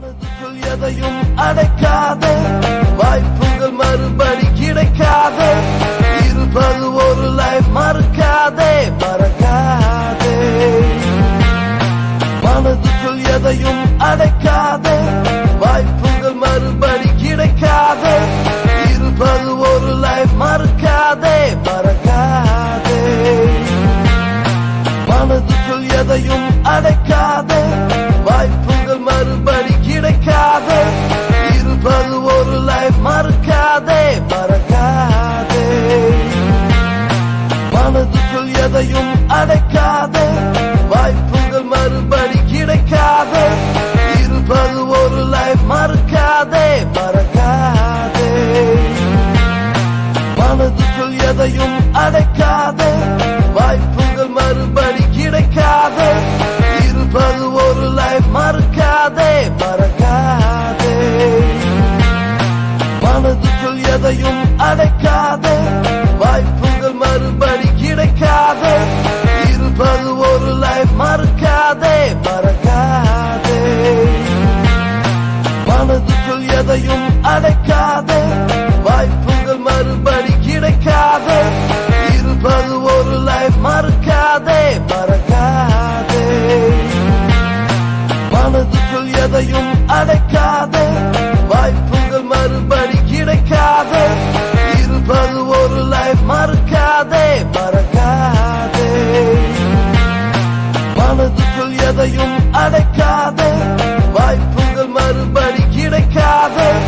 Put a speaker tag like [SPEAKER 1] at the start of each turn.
[SPEAKER 1] மனதுக்குள் எதையும் அடைக்காத வாய்ப்புகள் மறுபடி கிடைக்காத இருப்பது ஒரு லைஃப் மறக்காதே மறக்காதே மனதுக்குள் எதையும் அடைக்காத வாய்ப்புகள் மறுபடி கிடைக்காத இருப்பது ஒரு லைஃப் மறக்காதே மறக்காதே மனதுக்குள் எதையும் அடைக்காத வாய்ப்புகள் மறுபடி கிடைக்காத இருப்பது ஒரு லைஃப் மறக்காதே மறக்காதே மனதுக்குள் எதையும் அடைக்காத வாய்ப்புகள் மறுபடி கிடைக்காத இருப்பது ஒரு லைஃப் மறக்காதே மறக்காதே மனதுக்குள் எதையும் அடைக்காத வாய்ப்புகள் மறுபடி கிடைக்காத இருப்பது ஒரு லைஃப் மறக்காதே மறக்காதே மனதுக்குள் எதையும் அடைக்காத வாய்ப்புகள் மறுபடி கிடைக்காத இருப்பது ஒரு லைஃப் மறக்காதே மறக்காதே மனதுக்குள் எதையும் அடைக்காத வாய்ப்புகள் மறுபடி கிடைக்காத இருப்பது ஒரு லைஃப் மறக்காதே மறக்காதே மனதுக்குள் எதையும் அடைக்காத வாய்ப்புகள் மறுபடி கிடைக்காத இருப்பது ஒரு லைஃப் மறக்காதே மறக்காதே மனதுக்குள் எதையும் அடைக்காத வாய்ப்புகள் மறுபடி கிடைக்காத